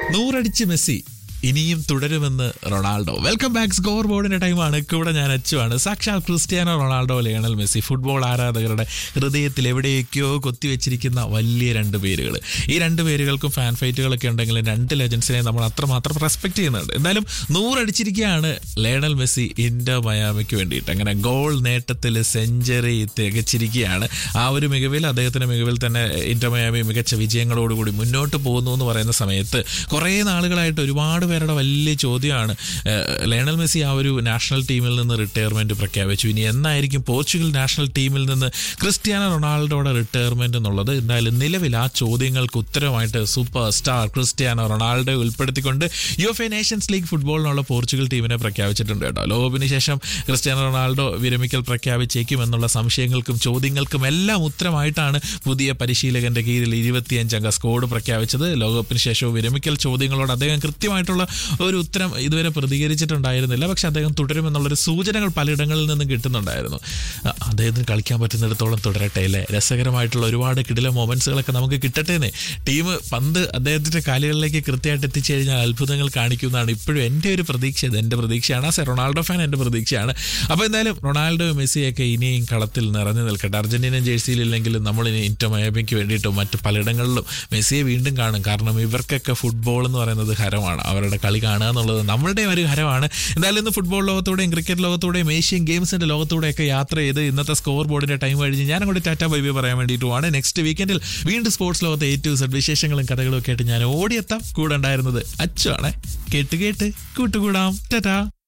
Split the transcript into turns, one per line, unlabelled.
നൂറടിച്ച് Messi ഇനിയും തുടരുമെന്ന് Ronaldo welcome back score ബോർഡിന്റെ ടൈമാണ് കൂടെ ഞാൻ അച്ചുവാണ് സാക്ഷാൽ Cristiano Ronaldo Lionel Messi football ആരാധകരുടെ ഹൃദയത്തിൽ എവിടെയൊക്കെയോ കൊത്തിവെച്ചിരിക്കുന്ന വലിയ രണ്ട് പേരുകൾ ഈ രണ്ട് പേരുകൾക്കും ഫാൻ ഫൈറ്റുകളൊക്കെ ഉണ്ടെങ്കിലും രണ്ട് ലെജൻസിനെ നമ്മൾ അത്രമാത്രം റെസ്പെക്ട് ചെയ്യുന്നുണ്ട് എന്തായാലും നൂറടിച്ചിരിക്കുകയാണ് ലയണൽ മെസ്സി ഇന്റർ മയാമിക്ക് വേണ്ടിയിട്ട് അങ്ങനെ ഗോൾ നേട്ടത്തിൽ സെഞ്ചുറി തികച്ചിരിക്കുകയാണ് ആ ഒരു മികവിൽ അദ്ദേഹത്തിന്റെ മികവിൽ തന്നെ ഇന്റർ മയാമി മികച്ച വിജയങ്ങളോടുകൂടി മുന്നോട്ട് പോകുന്നു എന്ന് പറയുന്ന സമയത്ത് കുറേ നാളുകളായിട്ട് ഒരുപാട് പേരുടെ വലിയ ചോദ്യമാണ് ഏഹ്, ലയണൽ മെസ്സി ആ ഒരു നാഷണൽ ടീമിൽ നിന്ന് റിട്ടയർമെന്റ് പ്രഖ്യാപിച്ചു ഇനി എന്നായിരിക്കും പോർച്ചുഗൽ നാഷണൽ ടീമിൽ നിന്ന് ക്രിസ്ത്യാനോ റൊണാൾഡോയുടെ റിട്ടയർമെന്റ് എന്നുള്ളത് എന്തായാലും നിലവിൽ ആ ചോദ്യങ്ങൾക്ക് ഉത്തരമായിട്ട് സൂപ്പർ സ്റ്റാർ ക്രിസ്ത്യാനോ റൊണാൾഡോ ഉൾപ്പെടുത്തിക്കൊണ്ട് U F A nations league ഫുട്ബോളിനുള്ള പോർച്ചുഗൽ ടീമിനെ പ്രഖ്യാപിച്ചിട്ടുണ്ട് കേട്ടോ ലോകകപ്പിന് ശേഷം ക്രിസ്ത്യാനോ റൊണാൾഡോ വിരമിക്കൽ പ്രഖ്യാപിച്ചേക്കും എന്നുള്ള സംശയങ്ങൾക്കും ചോദ്യങ്ങൾക്കും എല്ലാം ഉത്തരമായിട്ടാണ് പുതിയ പരിശീലകന്റെ കീഴിൽ ഇരുപത്തിയഞ്ചംഗ സ്ക്വാഡ് പ്രഖ്യാപിച്ചത് ലോകകപ്പിന് ശേഷവും വിരമിക്കൽ ചോദ്യങ്ങളോട് അദ്ദേഹം കൃത്യമായിട്ടുള്ള ഒരു ഉത്തരം ഇതുവരെ പ്രതികരിച്ചിട്ടുണ്ടായിരുന്നില്ല പക്ഷെ അദ്ദേഹം തുടരുമെന്നുള്ളൊരു സൂചനകൾ പലയിടങ്ങളിൽ നിന്നും കിട്ടുന്നുണ്ടായിരുന്നു അ- അദ്ദേഹത്തിന് കളിക്കാൻ പറ്റുന്നിടത്തോളം തുടരട്ടെ അല്ലേ രസകരമായിട്ടുള്ള ഒരുപാട് കിടില മൊമെന്റ്സുകളൊക്കെ നമുക്ക് കിട്ടട്ടേന്നേ ടീം പന്ത് അദ്ദേഹത്തിന്റെ കാലുകളിലേക്ക് കൃത്യമായിട്ട് എത്തിച്ചു കഴിഞ്ഞാൽ അത്ഭുതങ്ങൾ കാണിക്കുന്നതാണ് ഇപ്പോഴും എൻ്റെ ഒരു പ്രതീക്ഷ ഇത് എൻ്റെ പ്രതീക്ഷയാണ് ആ റൊണാൾഡോ ഫാൻ എൻ്റെ പ്രതീക്ഷയാണ് അപ്പോൾ എന്തായാലും റൊണാൾഡോ മെസ്സിയൊക്കെ ഇനിയും കളത്തിൽ നിറഞ്ഞു നിൽക്കട്ടെ അർജന്റീനൻ ജേഴ്സിയിലില്ലെങ്കിലും നമ്മൾ ഇനി ഇന്റർ മയാമിക്ക് വേണ്ടിയിട്ടും മറ്റ് പലയിടങ്ങളിലും മെസ്സിയെ വീണ്ടും കാണും കാരണം ഇവർക്കൊക്കെ ഫുട്ബോൾ എന്ന് പറയുന്നത് ഹരമാണ് അവരുടെ കളി കാണുക എന്നുള്ളത് നമ്മളുടെ ഒരു ഹരമാണ് എന്തായാലും ഇന്ന് ഫുട്ബോൾ ലോകത്തൂടെയും ക്രിക്കറ്റ് ലോകത്തൂടെയും ഏഷ്യൻ ഗെയിംസിന്റെ ലോകത്തൂടെയൊക്കെ യാത്ര ചെയ്ത് ഇന്നത്തെ സ്കോർ ബോർഡിന്റെ ടൈം കഴിഞ്ഞ് ഞാൻ അങ്ങോട്ട് ടാറ്റ ബൈ ബൈ പറയാൻ വേണ്ടിയിട്ടുമാണ് നെക്സ്റ്റ് വീക്കെൻഡിൽ വീണ്ടും സ്പോർട്സ് ലോകത്തെ എ ടു സെഡ് വിശേഷങ്ങളും കഥകളും ഒക്കെ ആയിട്ട് ഞാൻ ഓടിയെത്താം കൂടെ ഉണ്ടായിരുന്നത് അച്ചുവാണ് കേട്ട് കേട്ട് കൂട്ടുകൂടാം ടാറ്റാ